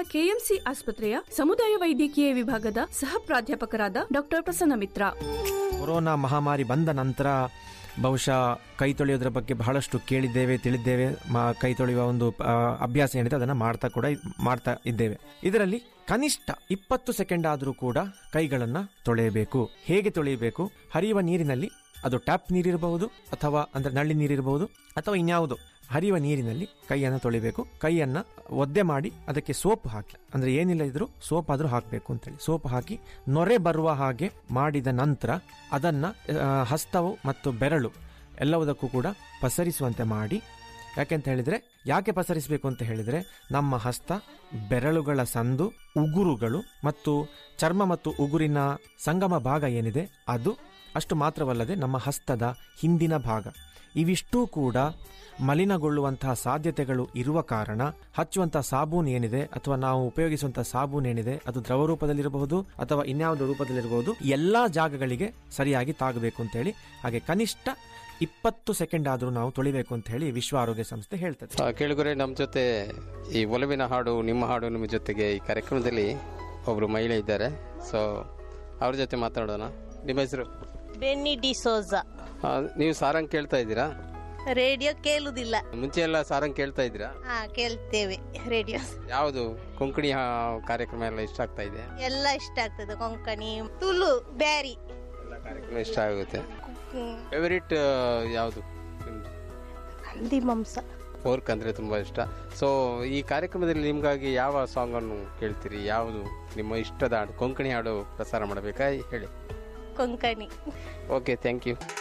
KMC ಆಸ್ಪತ್ರೆಯ ಸಮುದಾಯ ವೈದ್ಯಕೀಯ ವಿಭಾಗದ ಸಹ ಪ್ರಾಧ್ಯಾಪಕರಾದ ಡಾಕ್ಟರ್ ಪ್ರಸನ್ನ ಮಿತ್ರ ಕೊರೋನಾ ಮಹಾಮಾರಿ ಬಂದ ನಂತರ ಬಹುಶಃ ಕೈ ತೊಳೆಯೋದ್ರ ಬಗ್ಗೆ ಬಹಳಷ್ಟು ಕೇಳಿದ್ದೇವೆ ತಿಳಿದ್ದೇವೆ ಮ- ಕೈ ತೊಳೆಯುವ ಒಂದು ಆ, ಅಭ್ಯಾಸ ಏನಿದೆ ಅದನ್ನು ಮಾಡ್ತಾ ಕೂಡ ಇದ್- ಮಾಡ್ತಾ ಇದ್ದೇವೆ ಇದರಲ್ಲಿ ಕನಿಷ್ಠ ಇಪ್ಪತ್ತು ಸೆಕೆಂಡ್ ಆದರೂ ಕೂಡ ಕೈಗಳನ್ನು ತೊಳೆಯಬೇಕು ಹೇಗೆ ತೊಳೆಯಬೇಕು ಹರಿಯುವ ನೀರಿನಲ್ಲಿ ಅದು ಟ್ಯಾಪ್ ನೀರಿರಬಹುದು ಅಥವಾ ಅಂದ್ರೆ ನಳ್ಳಿ ನೀರಿರಬಹುದು ಅಥವಾ ಇನ್ಯಾವುದು ಹರಿಯುವ ನೀರಿನಲ್ಲಿ ಕೈಯನ್ನು ತೊಳಿಬೇಕು ಕೈಯನ್ನ ಒದ್ದೆ ಮಾಡಿ ಅದಕ್ಕೆ ಸೋಪ್ ಹಾಕಿ ಅಂದ್ರೆ ಏನಿಲ್ಲ ಇದ್ರೂ ಸೋಪ್ ಆದ್ರೂ ಹಾಕಬೇಕು ಅಂತೇಳಿ ಸೋಪ್ ಹಾಕಿ ನೊರೆ ಬರುವ ಹಾಗೆ ಮಾಡಿದ ನಂತರ ಅದನ್ನ ಆ, ಹಸ್ತವು ಮತ್ತು ಬೆರಳು ಎಲ್ಲವುದಕ್ಕೂ ಕೂಡ ಪಸರಿಸುವಂತೆ ಮಾಡಿ ಯಾಕೆಂತ ಹೇಳಿದ್ರೆ ಯಾಕೆ ಪಸರಿಸಬೇಕು ಅಂತ ಹೇಳಿದ್ರೆ ನಮ್ಮ ಹಸ್ತ ಬೆರಳುಗಳ ಸಂದು ಉಗುರುಗಳು ಮತ್ತು ಚರ್ಮ ಮತ್ತು ಉಗುರಿನ ಸಂಗಮ ಭಾಗ ಏನಿದೆ ಅದು ಅಷ್ಟು ಮಾತ್ರವಲ್ಲದೆ ನಮ್ಮ ಹಸ್ತದ ಹಿಂದಿನ ಭಾಗ ಇವಿಷ್ಟೂ ಕೂಡ ಮಲಿನಗೊಳ್ಳುವಂತಹ ಸಾಧ್ಯತೆಗಳು ಇರುವ ಕಾರಣ ಹಚ್ಚುವಂತಹ ಸಾಬೂನು ಏನಿದೆ ಅಥವಾ ನಾವು ಉಪಯೋಗಿಸುವಂತಹ ಸಾಬೂನು ಏನಿದೆ ಅದು ದ್ರವ ರೂಪದಲ್ಲಿರಬಹುದು ಅಥವಾ ಇನ್ಯಾವುದೋ ರೂಪದಲ್ಲಿರಬಹುದು ಎಲ್ಲಾ ಜಾಗಗಳಿಗೆ ಸರಿಯಾಗಿ ತಾಗಬೇಕು ಅಂತೇಳಿ ಹಾಗೆ ಕನಿಷ್ಠ ಇಪ್ಪತ್ತು ಸೆಕೆಂಡ್ ಆದರೂ ನಾವು ತೊಳಿಬೇಕು ಅಂತ ಹೇಳಿ ವಿಶ್ವ ಆರೋಗ್ಯ ಸಂಸ್ಥೆ ಹೇಳ್ತದೆ ಆ, ಕೇಳುಗರೆ ನಮ್ಮ ಜೊತೆ ಈ ಒಲವಿನ ಹಾಡು ನಿಮ್ಮ ಹಾಡು ನಿಮ್ಮ ಜೊತೆಗೆ ಈ ಕಾರ್ಯಕ್ರಮದಲ್ಲಿ ಒಬ್ರು ಮಹಿಳೆ ಇದ್ದಾರೆ ಸೊ ಅವ್ರ ಜೊತೆ ಮಾತಾಡೋಣ ನಿಮ್ಮ ಹೆಸರು ಬೆನ್ನಿ ಡಿಸೋಜ ಆ, ನೀವು ಸಾರಂಗ್ ಕೇಳ್ತಾ ಇದ್ದೀರಾ ರೇಡಿಯೋ ಕೇಳುದಿಲ್ಲ ಮುಂಚೆ ಎಲ್ಲ ಸಾರಂಗ್ ಕೇಳ್ತಾ ಇದ್ದೀರಾ ಹಾ ಕೇಳ್ತೇವೆ ರೇಡಿಯೋ ಯಾವುದು ಕೊಂಕಣಿ ಹಾ- ಕಾರ್ಯಕ್ರಮ ಎಲ್ಲ ಇಷ್ಟ ಆಗ್ತಾ ಇದೆ ಎಲ್ಲ ಇಷ್ಟ ಆಗ್ತದೆ ಕೊಂಕಣಿ ತುಳು ಬ್ಯಾರಿ ಎಲ್ಲ ಕಾರ್ಯಕ್ರಮ ಇಷ್ಟ ಆಗುತ್ತೆ ಹ್ಮ್. ಫೇವರಿಟ್ ಯಾವುದು ನಿಮ್ದು ಹಲ್ದಿ ಮಾಂಸ ಫೋರ್ಕ್ ಅಂದ್ರೆ ತುಂಬಾ ಇಷ್ಟ ಸೊ ಈ ಕಾರ್ಯಕ್ರಮದಲ್ಲಿ ನಿಮ್ಗಾಗಿ ಯಾವ ಸಾಂಗ್ ಅನ್ನು ಕೇಳ್ತೀರಿ ಯಾವುದು ನಿಮ್ಮ ಇಷ್ಟದ ಹಾಡು ಕೊಂಕಣಿ ಹಾಡು ಪ್ರಸಾರ ಮಾಡಬೇಕಾ ಹೇಳಿ ಕೊಂಕಣಿ ಓಕೆ ಥ್ಯಾಂಕ್ ಯು